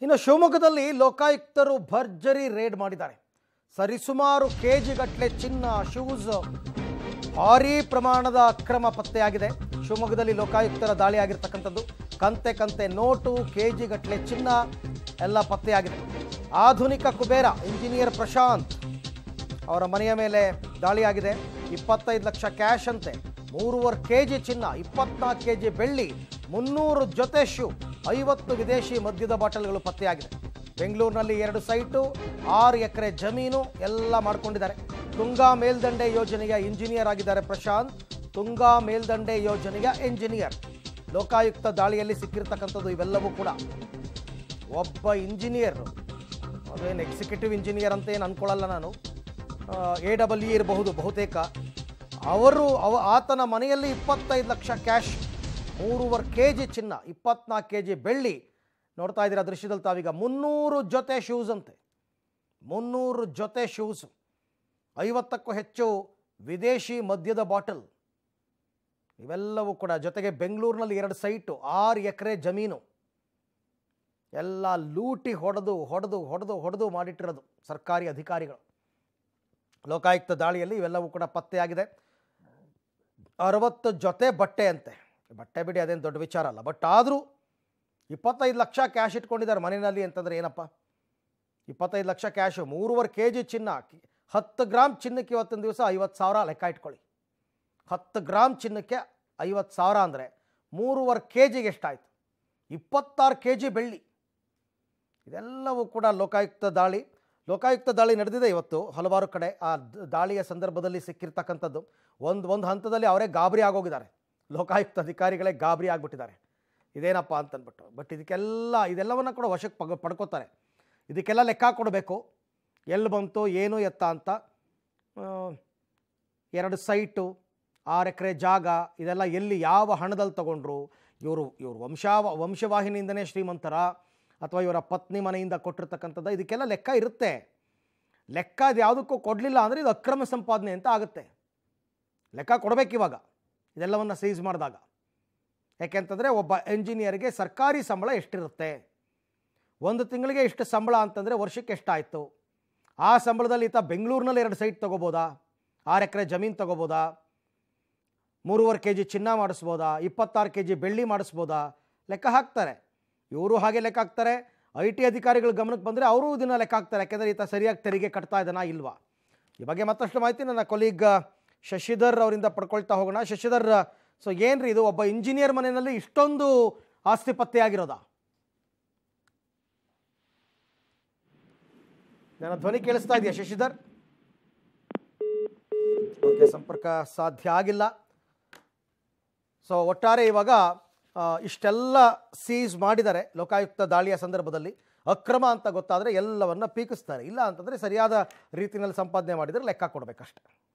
ಇನ್ನು ಶಿವಮೊಗ್ಗದಲ್ಲಿ ಲೋಕಾಯುಕ್ತರು ಭರ್ಜರಿ ರೇಡ್ ಮಾಡಿದ್ದಾರೆ ಸರಿಸುಮಾರು ಕೆ ಜಿಗಟ್ಟಲೆ ಚಿನ್ನ ಶೂಸ್ ಭಾರೀ ಪ್ರಮಾಣದ ಅಕ್ರಮ ಪತ್ತೆಯಾಗಿದೆ ಶಿವಮೊಗ್ಗದಲ್ಲಿ ಲೋಕಾಯುಕ್ತರ ದಾಳಿ ಆಗಿರ್ತಕ್ಕಂಥದ್ದು ಕಂತೆ ಕಂತೆ ನೋಟು ಕೆ ಜಿಗಟ್ಟಲೆ ಚಿನ್ನ ಎಲ್ಲ ಪತ್ತೆಯಾಗಿದೆ ಆಧುನಿಕ ಕುಬೇರ ಇಂಜಿನಿಯರ್ ಪ್ರಶಾಂತ್ ಅವರ ಮನೆಯ ಮೇಲೆ ದಾಳಿಯಾಗಿದೆ ಇಪ್ಪತ್ತೈದು ಲಕ್ಷ ಕ್ಯಾಶ್ ಅಂತೆ ಮೂರುವರೆ ಕೆ ಜಿ ಚಿನ್ನ ಇಪ್ಪತ್ನಾಲ್ಕು ಕೆ ಜಿ ಬೆಳ್ಳಿ ಮುನ್ನೂರು ಜೊತೆ ಶೂ ಐವತ್ತು ವಿದೇಶಿ ಮದ್ಯದ ಬಾಟಲ್ಗಳು ಪತ್ತೆಯಾಗಿದೆ ಬೆಂಗಳೂರಿನಲ್ಲಿ ಎರಡು ಸೈಟು ಆರು ಎಕರೆ ಜಮೀನು ಎಲ್ಲ ಮಾಡ್ಕೊಂಡಿದ್ದಾರೆ ತುಂಗಾ ಮೇಲ್ದಂಡೆ ಯೋಜನೆಯ ಇಂಜಿನಿಯರ್ ಆಗಿದ್ದಾರೆ ಪ್ರಶಾಂತ್ ತುಂಗಾ ಮೇಲ್ದಂಡೆ ಯೋಜನೆಯ ಇಂಜಿನಿಯರ್ ಲೋಕಾಯುಕ್ತ ದಾಳಿಯಲ್ಲಿ ಸಿಕ್ಕಿರ್ತಕ್ಕಂಥದ್ದು ಇವೆಲ್ಲವೂ ಕೂಡ ಒಬ್ಬ ಇಂಜಿನಿಯರ್ ಅದೇನು ಎಕ್ಸಿಕ್ಯೂಟಿವ್ ಇಂಜಿನಿಯರ್ ಅಂತ ಏನು ಅಂದ್ಕೊಳ್ಳಲ್ಲ ನಾನು ಎ ಡಬಲ್ ಇ ಇರಬಹುದು ಬಹುತೇಕ ಅವರು ಅವ ಆತನ ಮನೆಯಲ್ಲಿ ಇಪ್ಪತ್ತೈದು ಲಕ್ಷ ಕ್ಯಾಶ್ ಮೂರುವರೆ ಕೆ ಜಿ ಚಿನ್ನ ಇಪ್ಪತ್ನಾಲ್ಕು ಕೆ ಜಿ ಬೆಳ್ಳಿ ನೋಡ್ತಾ ಇದ್ದೀರಾ ದೃಶ್ಯದಲ್ಲಿ ತಾವೀಗ ಮುನ್ನೂರು ಜೊತೆ ಶೂಸ್ ಅಂತೆ ಮುನ್ನೂರು ಜೊತೆ ಶೂಸ್ ಐವತ್ತಕ್ಕೂ ಹೆಚ್ಚು ವಿದೇಶಿ ಮದ್ಯದ ಬಾಟಲ್ ಇವೆಲ್ಲವೂ ಕೂಡ ಜೊತೆಗೆ ಬೆಂಗಳೂರಿನಲ್ಲಿ ಎರಡು ಸೈಟು ಆರು ಎಕರೆ ಜಮೀನು ಎಲ್ಲ ಲೂಟಿ ಹೊಡೆದು ಹೊಡೆದು ಹೊಡೆದು ಹೊಡೆದು ಮಾಡಿಟ್ಟಿರೋದು ಸರ್ಕಾರಿ ಅಧಿಕಾರಿಗಳು ಲೋಕಾಯುಕ್ತ ದಾಳಿಯಲ್ಲಿ ಇವೆಲ್ಲವೂ ಕೂಡ ಪತ್ತೆಯಾಗಿದೆ ಅರವತ್ತು ಜೊತೆ ಬಟ್ಟೆ ಅಂತೆ ಬಟ್ಟೆ ಬಿಡಿ ಅದೇನು ದೊಡ್ಡ ವಿಚಾರ ಅಲ್ಲ ಬಟ್ ಆದರೂ ಇಪ್ಪತ್ತೈದು ಲಕ್ಷ ಕ್ಯಾಶ್ ಇಟ್ಕೊಂಡಿದ್ದಾರೆ ಮನೆಯಲ್ಲಿ ಅಂತಂದರೆ ಏನಪ್ಪ ಇಪ್ಪತ್ತೈದು ಲಕ್ಷ ಕ್ಯಾಶು ಮೂರುವರೆ ಕೆ ಜಿ ಚಿನ್ನ ಹತ್ತು ಗ್ರಾಮ್ ಚಿನ್ನಕ್ಕೆ ಇವತ್ತಿನ ದಿವಸ ಐವತ್ತು ಸಾವಿರ ಲೆಕ್ಕ ಇಟ್ಕೊಳ್ಳಿ ಹತ್ತು ಗ್ರಾಮ್ ಚಿನ್ನಕ್ಕೆ ಐವತ್ತು ಸಾವಿರ ಅಂದರೆ ಮೂರುವರೆ ಕೆ ಜಿಗೆ ಎಷ್ಟಾಯಿತು ಇಪ್ಪತ್ತಾರು ಕೆ ಜಿ ಬೆಳ್ಳಿ ಇದೆಲ್ಲವೂ ಕೂಡ ಲೋಕಾಯುಕ್ತ ದಾಳಿ ಲೋಕಾಯುಕ್ತ ದಾಳಿ ನಡೆದಿದೆ ಇವತ್ತು ಹಲವಾರು ಕಡೆ ಆ ದ- ದಾಳಿಯ ಸಂದರ್ಭದಲ್ಲಿ ಸಿಕ್ಕಿರ್ತಕ್ಕಂಥದ್ದು ಒಂದು ಒಂದು ಹಂತದಲ್ಲಿ ಅವರೇ ಗಾಬರಿ ಆಗೋಗಿದ್ದಾರೆ ಲೋಕಾಯುಕ್ತ ಅಧಿಕಾರಿಗಳೇ ಗಾಬರಿ ಆಗಿಬಿಟ್ಟಿದ್ದಾರೆ ಇದೇನಪ್ಪ ಅಂತಂದ್ಬಿಟ್ಟು ಬಟ್ ಇದಕ್ಕೆಲ್ಲ ಇದೆಲ್ಲವನ್ನು ಕೂಡ ವಶಕ್ಕೆ ಪಗ ಪಡ್ಕೋತಾರೆ ಇದಕ್ಕೆಲ್ಲ ಲೆಕ್ಕ ಕೊಡಬೇಕು ಎಲ್ಲಿ ಬಂತು ಏನು ಎತ್ತ ಅಂತ ಆ, ಎರಡು ಸೈಟು ಆರು ಎಕರೆ ಜಾಗ ಇದೆಲ್ಲ ಎಲ್ಲಿ ಯಾವ ಹಣದಲ್ಲಿ ತಗೊಂಡ್ರು ಇವರು ಇವರು ವಂಶಾ ವಂಶವಾಹಿನಿಯಿಂದನೇ ಶ್ರೀಮಂತರ ಅಥವಾ ಇವರ ಪತ್ನಿ ಮನೆಯಿಂದ ಕೊಟ್ಟಿರ್ತಕ್ಕಂಥದ್ದು ಇದಕ್ಕೆಲ್ಲ ಲೆಕ್ಕ ಇರುತ್ತೆ ಲೆಕ್ಕ ಅದು ಯಾವುದಕ್ಕೂ ಕೊಡಲಿಲ್ಲ ಅಂದರೆ ಇದು ಅಕ್ರಮ ಸಂಪಾದನೆ ಅಂತ ಆಗುತ್ತೆ ಲೆಕ್ಕ ಕೊಡಬೇಕು ಇವಾಗ ಇದೆಲ್ಲವನ್ನು ಸೀಸ್ ಮಾಡಿದಾಗ ಯಾಕೆಂತಂದರೆ ಒಬ್ಬ ಎಂಜಿನಿಯರ್ಗೆ ಸರ್ಕಾರಿ ಸಂಬಳ ಎಷ್ಟಿರುತ್ತೆ ಒಂದು ತಿಂಗಳಿಗೆ ಇಷ್ಟು ಸಂಬಳ ಅಂತಂದರೆ ವರ್ಷಕ್ಕೆ ಎಷ್ಟಾಯಿತು ಆ ಸಂಬಳದಲ್ಲಿ ಈತ ಬೆಂಗಳೂರಿನಲ್ಲಿ ಎರಡು ಸೈಟ್ ತೊಗೋಬೋದಾ ಆರು ಎಕರೆ ಜಮೀನು ತೊಗೋಬೋದಾ ಮೂರುವರೆ ಕೆ ಜಿ ಚಿನ್ನ ಮಾಡಿಸ್ಬೋದಾ ಇಪ್ಪತ್ತಾರು ಕೆ ಜಿ ಬೆಳ್ಳಿ ಮಾಡಿಸ್ಬೋದಾ ಲೆಕ್ಕ ಹಾಕ್ತಾರೆ ಇವರು ಹಾಗೆ ಲೆಕ್ಕ ಹಾಕ್ತಾರೆ ಐ ಟಿ ಅಧಿಕಾರಿಗಳ ಗಮನಕ್ಕೆ ಬಂದರೆ ಅವರು ಇದನ್ನು ಲೆಕ್ಕ ಹಾಕ್ತಾರೆ ಯಾಕೆಂದರೆ ಈತ ಸರಿಯಾಗಿ ತೆರಿಗೆ ಕಟ್ತಾ ಇದ್ದಾನಾ ಇಲ್ವಾ ಈ ಬಗ್ಗೆ ಮತ್ತಷ್ಟು ಮಾಹಿತಿ ನನ್ನ ಕೊಲೀಗ್ ಶಶಿಧರ್ ಅವರಿಂದ ಪಡ್ಕೊಳ್ತಾ ಹೋಗೋಣ ಶಶಿಧರ್ ಸೊ ಏನ್ರಿ ಇದು ಒಬ್ಬ ಇಂಜಿನಿಯರ್ ಮನೆಯಲ್ಲಿ ಇಷ್ಟೊಂದು ಆಸ್ತಿ ಪತ್ತೆಯಾಗಿರೋದಾ ನನ್ನ ಧ್ವನಿ ಕೇಳಿಸ್ತಾ ಇದೆಯಾ ಶಶಿಧರ್ ಓಕೆ ಸಂಪರ್ಕ ಸಾಧ್ಯ ಆಗಿಲ್ಲ ಸೊ ಒಟ್ಟಾರೆ ಇವಾಗ ಆ, ಇಷ್ಟೆಲ್ಲ ಸೀಸ್ ಮಾಡಿದ್ದಾರೆ ಲೋಕಾಯುಕ್ತ ದಾಳಿಯ ಸಂದರ್ಭದಲ್ಲಿ ಅಕ್ರಮ ಅಂತ ಗೊತ್ತಾದರೆ ಎಲ್ಲವನ್ನ ಪೀಕಿಸ್ತಾರೆ ಇಲ್ಲ ಅಂತಂದರೆ ಸರಿಯಾದ ರೀತಿಯಲ್ಲಿ ಸಂಪಾದನೆ ಮಾಡಿದರೆ ಲೆಕ್ಕ ಕೊಡಬೇಕಷ್ಟೆ